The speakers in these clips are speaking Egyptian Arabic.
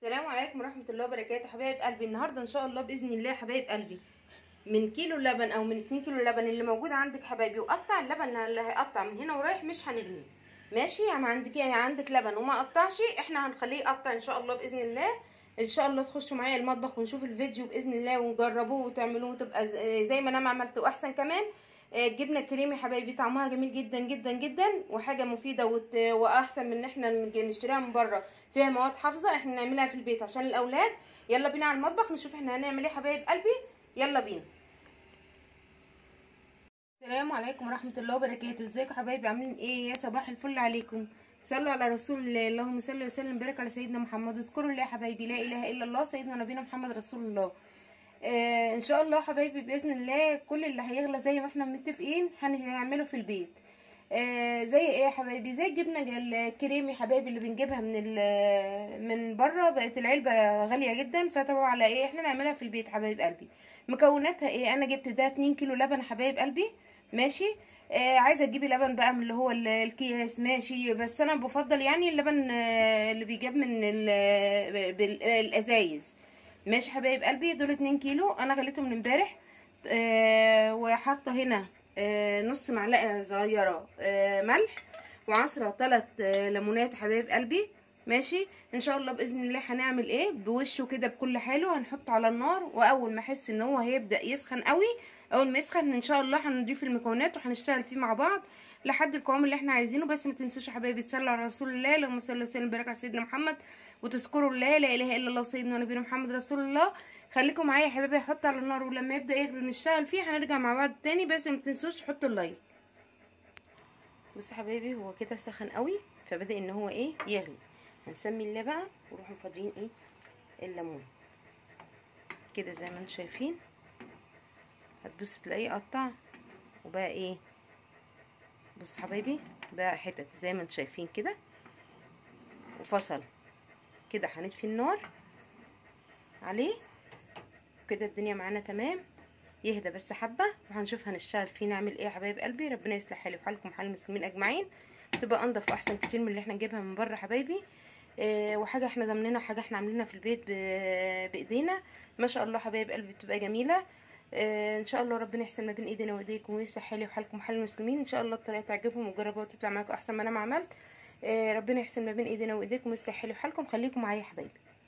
السلام عليكم ورحمة الله وبركاته حبايب قلبي النهاردة ان شاء الله بإذن الله حبايب قلبي من كيلو لبن او من اتنين كيلو لبن اللي موجود عندك حبايبي وقطع اللبن اللي هيقطع من هنا ورايح مش هنرميه ماشي يعني عندك يعني عندك لبن وما قطعش احنا هنخليه يقطع ان شاء الله باذن الله ان شاء الله تخشوا معايا المطبخ ونشوف الفيديو باذن الله ونجربوه وتعملوه وتبقى ز- زي ما انا ما عملت واحسن كمان آه، الجبنه الكريمي حبايبي طعمها جميل جدا جدا جدا وحاجه مفيده وت- واحسن من ان احنا نج- نشتريها من بره فيها مواد حافظه احنا نعملها في البيت عشان الاولاد يلا بينا على المطبخ نشوف احنا هنعمل ايه حبايب قلبي يلا بينا السلام عليكم ورحمة الله وبركاته ازيكم يا حبايبي عاملين ايه يا صباح الفل عليكم صلوا على رسول الله اللهم صل وسلم وبارك على سيدنا محمد اذكروا الله يا حبايبي لا اله الا الله سيدنا نبينا محمد رسول الله آه ان شاء الله حبايبي باذن الله كل اللي هيغلى زي ما احنا متفقين هنعمله في البيت آه زي ايه يا حبايبي زي الجبنه الكريمي حبايبي اللي بنجيبها من ال- من بره بقت العلبه غاليه جدا فطبعا على ايه احنا نعملها في البيت حبايب قلبي مكوناتها ايه انا جبت ده 2 كيلو لبن يا حبايب قلبي ماشي آه عايزه تجيبي لبن بقى من اللي هو ال- الكياس ماشي بس انا بفضل يعني اللبن آه اللي بيجاب من ال- بال- الازايز ماشي حبايب قلبي دول 2 كيلو انا غليتهم من امبارح آه وحاطه هنا آه نص معلقه صغيره آه ملح وعصره ثلاث آه ليمونات حبايب قلبي ماشي ان شاء الله باذن الله هنعمل ايه بوشه كده بكل حاله هنحطه على النار واول ما احس ان هو هيبدا يسخن قوي اول ما يسخن ان شاء الله هنضيف المكونات وهنشتغل فيه مع بعض لحد القوام اللي احنا عايزينه بس ما تنسوش يا حبايبي تصلوا على رسول الله اللهم صل وسلم وبارك على سيدنا محمد وتذكروا الله لا اله الا الله سيدنا ونبينا محمد رسول الله خليكم معايا يا حبايبي هحط على النار ولما يبدا يغلي نشتغل فيه هنرجع مع بعض تاني بس ما تنسوش تحطوا اللايك بص يا حبايبي هو كده سخن قوي فبدا ان هو ايه يغلي هنسمي الله بقى ونروح مفضيين ايه الليمون كده زي ما انتم شايفين هتبص تلاقيه قطع وبقى ايه بص حبايبي بقى حتت زي ما انتم شايفين كده وفصل كده هنطفي النار عليه كده الدنيا معانا تمام يهدى بس حبه وهنشوف هنشتغل فيه نعمل ايه يا حبايب قلبي ربنا يصلح حالي وحالكم وحال المسلمين اجمعين تبقى انضف واحسن كتير من اللي احنا نجيبها من بره حبايبي آه وحاجه احنا ضامنينها وحاجه احنا عاملينها في البيت بايدينا ما شاء الله حبايب قلبي بتبقى جميله آه ان شاء الله ربنا يحسن ما بين ايدينا وايديكم ويصلح حالي وحالكم وحال المسلمين ان شاء الله الطريقه تعجبهم وتجربوها وتطلع معاكم احسن ما انا ما عملت آه ربنا يحسن ما بين ايدينا وايديكم ويصلح حالي وحالكم خليكم معايا يا حبايبي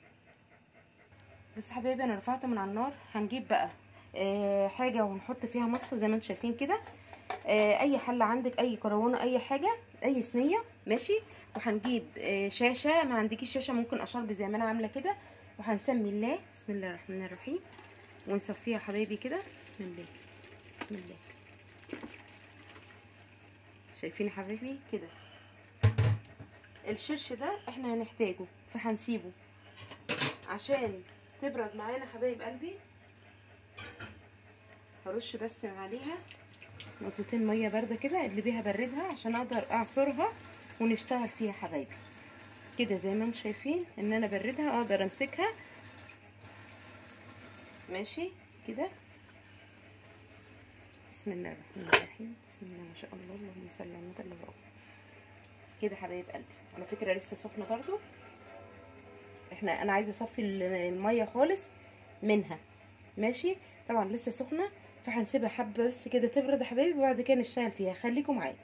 بس حبايبي انا رفعته من على النار هنجيب بقى آه حاجه ونحط فيها مصفى زي ما انتم شايفين كده آه اي حله عندك اي كروانه اي حاجه اي صينيه ماشي وهنجيب آه شاشه ما عندكيش شاشه ممكن اشرب زي ما انا عامله كده وهنسمي الله بسم الله الرحمن الرحيم ونصفيها حبايبي كده بسم الله بسم الله شايفين يا حبايبي كده الشرش ده احنا هنحتاجه فهنسيبه عشان تبرد معانا حبايب قلبي هرش بس عليها نقطتين ميه بارده كده اللي بيها بردها عشان اقدر اعصرها ونشتغل فيها حبايبي كده زي ما انتم شايفين ان انا بردها اقدر امسكها ماشي كده بسم الله الرحمن الرحيم بسم الله ما شاء الله اللهم صل على النبي اللي كده حبايب قلبي على فكره لسه سخنه برضو احنا انا عايزه اصفي الميه خالص منها ماشي طبعا لسه سخنه فهنسيبها حبه بس كده تبرد يا حبايبي وبعد كده نشتغل فيها خليكم معايا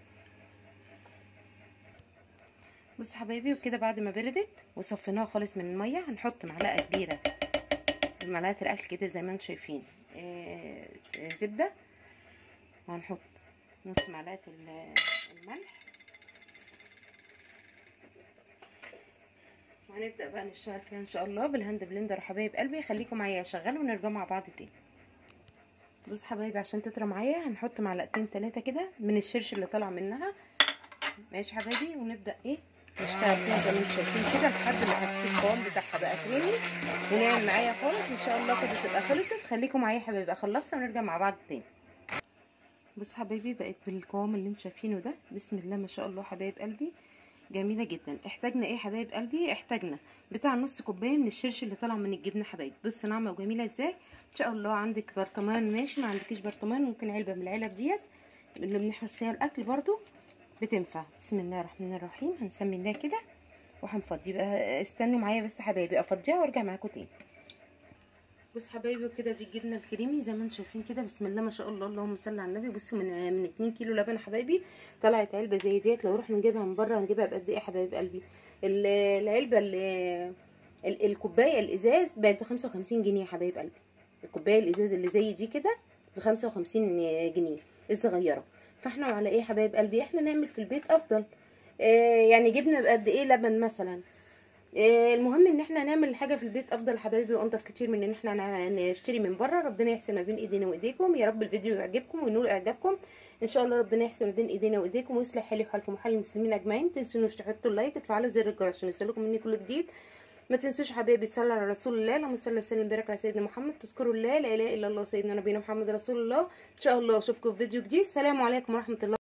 بص حبايبي وكده بعد ما بردت وصفيناها خالص من الميه هنحط معلقه كبيره معلقه الاكل كده زي ما انتم شايفين آه زبده وهنحط نص معلقه الملح وهنبدا بقى نشتغل فيها ان شاء الله بالهاند بلندر يا حبايب قلبي خليكم معايا شغال ونرجع مع بعض تاني بص حبايبي عشان تطرى معايا هنحط معلقتين ثلاثه كده من الشرش اللي طالع منها ماشي حبايبي ونبدا ايه نشتغل فيها زي ما انتم شايفين كده لحد ما هتشوف القوام بتاعها بقى كريمي ونعمل معايا خالص ان شاء الله كده تبقى خلصت خليكم معايا يا حبايبي خلصنا ونرجع مع بعض تاني بص حبايبي بقت بالقوام اللي انتم شايفينه ده بسم الله ما شاء الله حبايب قلبي جميله جدا احتاجنا ايه حبايب قلبي احتاجنا بتاع نص كوبايه من الشرش اللي طالع من الجبنه حبايب بص ناعمه وجميله ازاي ان شاء الله عندك برطمان ماشي ما عندكيش برطمان ممكن علبه من العلب ديت اللي بنحفظ فيها الاكل برضو بتنفع بسم الله الرحمن الرحيم هنسمي الله كده وهنفضي بقى استنوا معايا بس حبايبي افضيها وارجع معاكم تاني بص حبايبي كده دي الجبنه الكريمي زي ما انتم شايفين كده بسم الله ما شاء الله اللهم صل على النبي بصوا من من 2 كيلو لبن يا حبايبي طلعت علبه زي ديت لو رحنا نجيبها من بره هنجيبها بقد ايه يا حبايب قلبي العلبه الكوبايه الازاز بقت ب 55 جنيه يا حبايب قلبي الكوبايه الازاز اللي زي دي كده ب 55 جنيه الصغيره فاحنا على ايه يا حبايب قلبي احنا نعمل في البيت افضل آه يعني جبنا بقد ايه لبن مثلا آه المهم ان احنا نعمل حاجه في البيت افضل حبايبي وانضف كتير من ان احنا نشتري من بره ربنا يحسن ما بين ايدينا وايديكم يا رب الفيديو يعجبكم وينول اعجابكم ان شاء الله ربنا يحسن ما بين ايدينا وايديكم ويصلح حالي وحالكم وحال المسلمين اجمعين تنسونوش تحطوا اللايك وتفعلوا زر الجرس عشان يوصلكم مني كل جديد ما تنسوش حبايبي تصلوا على رسول الله اللهم صل وسلم وبارك على سيدنا محمد تذكروا الله لا اله الا الله سيدنا نبينا محمد رسول الله ان شاء الله اشوفكم في فيديو جديد السلام عليكم ورحمه الله